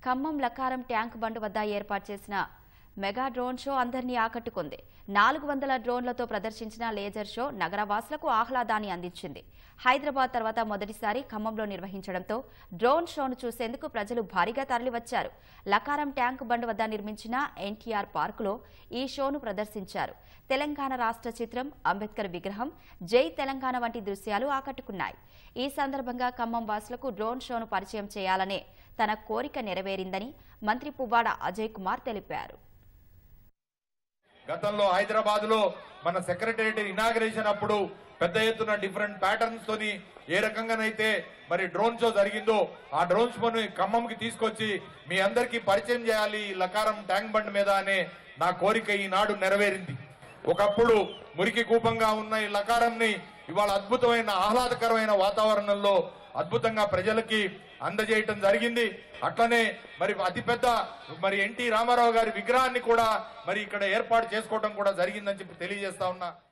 Khammam లకారం tank bund వద్ద ఏర్పాటు చేసిన మెగా డ్రోన్ షో అందరినీ ఆకట్టుకుంది నాలుగు వందల డ్రోన్లతో ప్రదర్శించిన లేజర్ షో నగరవాసులకు ఆహ్లాదాన్ని అందించింది హైదరాబాద్ తర్వాత మొదటిసారి ఖమ్మంలో నిర్వహించడంతో డ్రోన్ షోను చూసేందుకు ప్రజలు భారీగా తరలివచ్చారు లకారం ట్యాంక్ బండ్ వద్ద నిర్మించిన ఎన్టీఆర్ పార్కులో ఈ షోను ప్రదర్శించారు తెలంగాణ రాష్ట్ర చిత్రం అంబేద్కర్ విగ్రహం జై తెలంగాణ వంటి దృశ్యాలు ఆకట్టుకున్నాయి ఈ సందర్భంగా ఖమ్మం వాసులకు డ్రోన్ షోను పరిచయం చేయాలనే తన కోరిక నెరవేరిందని మంత్రి పువ్వాడ అజయ్ కుమార్ తెలిపారు గతంలో హైదరాబాద్ లో మన సెక్రటేరియట్ ఇనాగ్రేషన్ అప్పుడు పెద్ద ఎత్తున డిఫరెంట్ ప్యాటర్న్స్ తోని ఏ రకంగానైతే మరి డ్రోన్ షో జరిగిందో ఆ డ్రోన్ షోని ఖమ్మంకి తీసుకొచ్చి మీ అందరికీ పరిచయం చేయాలి ఈ లకారం ట్యాంక్ బండ్ మీద అనే నా కోరిక ఈనాడు నెరవేరింది ఒకప్పుడు మురికి కూపంగా ఉన్న ఈ లకారంని ఇవాళ అద్భుతమైన ఆహ్లాదకరమైన వాతావరణంలో అద్భుతంగా ప్రజలకి అందజేయటం జరిగింది అట్లనే మరి అతిపెద్ద మరి ఎన్టీ రామారావు గారి విగ్రహాన్ని కూడా మరి ఇక్కడ ఏర్పాటు చేసుకోవడం కూడా జరిగిందని చెప్పి తెలియజేస్తా ఉన్నా